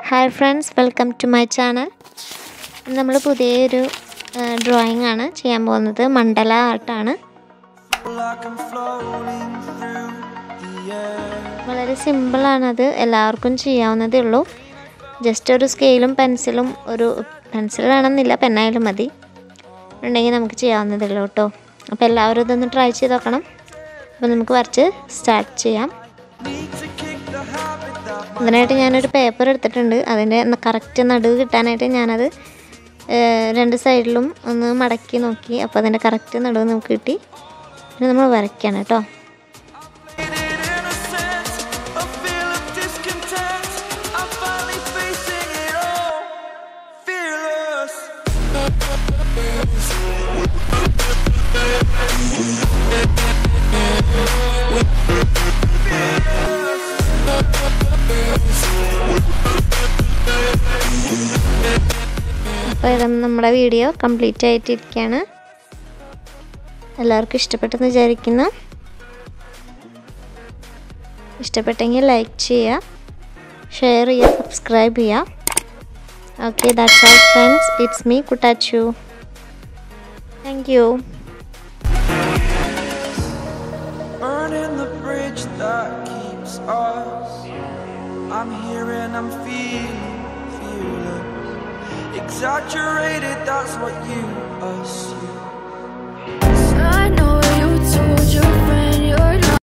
Hi friends welcome to my channel നമ്മൾ പുതിയൊരു drawing ആണ് ചെയ്യാൻ പോകുന്നത് മണ്ഡല ആർട്ടാണ് like I'm floating through the air. വളരെ സിമ്പിളാണത് എല്ലാവർക്കും ചെയ്യാവുന്നതേ ഉള്ളൂ ജസ്റ്റ് ഒരു സ്കെയിലും പെൻസിലും ഒരു പെൻസിൽ വേണമെന്നില്ല പെന്നായാലും മതി ഉണ്ടെങ്കിൽ നമുക്ക് ചെയ്യാവുന്നതേ ഉള്ളൂ കേട്ടോ അപ്പോൾ എല്ലാവരും ഇതൊന്ന് ട്രൈ ചെയ്ത് നോക്കണം അപ്പോൾ നമുക്ക് വരച്ച് സ്റ്റാർട്ട് ചെയ്യാം Need to kick the habit that അതിനായിട്ട് ഞാനൊരു പേപ്പർ എടുത്തിട്ടുണ്ട് അതിൻ്റെ കറക്റ്റ് നടുവ് കിട്ടാനായിട്ട് ഞാനത് ഏഹ്, രണ്ട് സൈഡിലും ഒന്ന് മടക്കി നോക്കി അപ്പോൾ അതിൻ്റെ കറക്റ്റ് നടുവ് നമുക്ക് കിട്ടി പിന്നെ നമ്മൾ വരയ്ക്കുകയാണ് കേട്ടോ made it in a sense. A feel of discontent. I'm finally facing it all. Fearless. അപ്പോൾ ഇത് നമ്മുടെ വീഡിയോ കംപ്ലീറ്റ് ആയിട്ടിരിക്കുകയാണ് എല്ലാവർക്കും ഇഷ്ടപ്പെട്ടെന്ന് വിചാരിക്കുന്നു ഇഷ്ടപ്പെട്ടെങ്കിൽ ലൈക്ക് ചെയ്യുക ഷെയർ ചെയ്യുക സബ്സ്ക്രൈബ് ചെയ്യുക okay that's all friends it's me Kuttachu thank you Burning the bridge that keeps us. I'm here and I'm feeling fearless. Exaggerated, that's what you assume. I know